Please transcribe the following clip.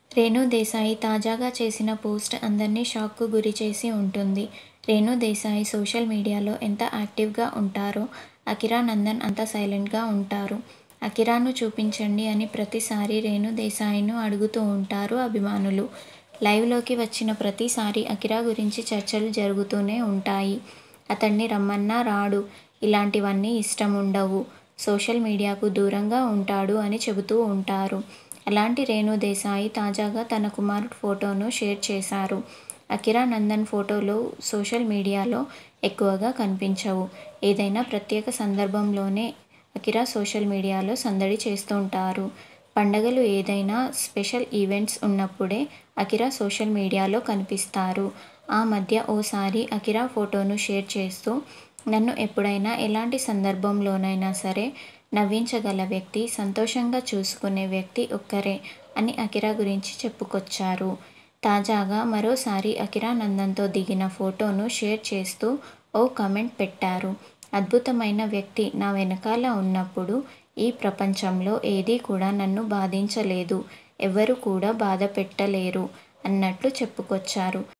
రేణు దేశాయి తాజాగా చేసిన పోస్ట్ అందర్నీ షాక్కు గురిచేసి ఉంటుంది. రేణు దేశాయి సోషల్ మీడియాలో ఎంత యాక్టివ్గా ఉంటారో అకిరా నందన్ అంత సైలెంట్గా ఉంటారు. అకిరాను చూపించండి అని ప్రతిసారీ రేణు దేశాయిను అడుగుతూ ఉంటారు అభిమానులు. లైవ్లోకి వచ్చిన ప్రతిసారీ అకిరా గురించి చర్చలు జరుగుతూనే ఉంటాయి. అతడ్ని రమ్మన్నా రాడు. ఇలాంటివన్నీ ఇష్టముండవు. సోషల్ మీడియాకు దూరంగా ఉంటాడు అని చెబుతూ ఉంటారు. అలాంటి రేణు దేశాయి తాజాగా తన కుమారుడి ఫోటోను షేర్ చేశారు. అకిరా నందన్ ఫోటోలు సోషల్ మీడియాలో ఎక్కువగా కనిపించవు. ఏదైనా ప్రత్యేక సందర్భంలోనే అకిరా సోషల్ మీడియాలో సందడి చేస్తుంటారు. పండగలు ఏదైనా స్పెషల్ ఈవెంట్స్ ఉన్నప్పుడే అకిరా సోషల్ మీడియాలో కనిపిస్తారు. ఆ మధ్య ఓసారి అకిరా ఫోటోను షేర్ చేస్తూ నన్ను ఎప్పుడైనా ఎలాంటి సందర్భంలోనైనా సరే నవ్వించగల వ్యక్తి, సంతోషంగా చూసుకునే వ్యక్తి ఒక్కరే అని అకిరా గురించి చెప్పుకొచ్చారు. తాజాగా మరోసారి అకిరా నందన్తో దిగిన ఫోటోను షేర్ చేస్తూ ఓ కామెంట్ పెట్టారు. అద్భుతమైన వ్యక్తి నా వెనకాల ఉన్నప్పుడు ఈ ప్రపంచంలో ఏదీ కూడా నన్ను బాధించలేదు. ఎవ్వరు కూడా బాధపెట్టలేరు అన్నట్లు చెప్పుకొచ్చారు.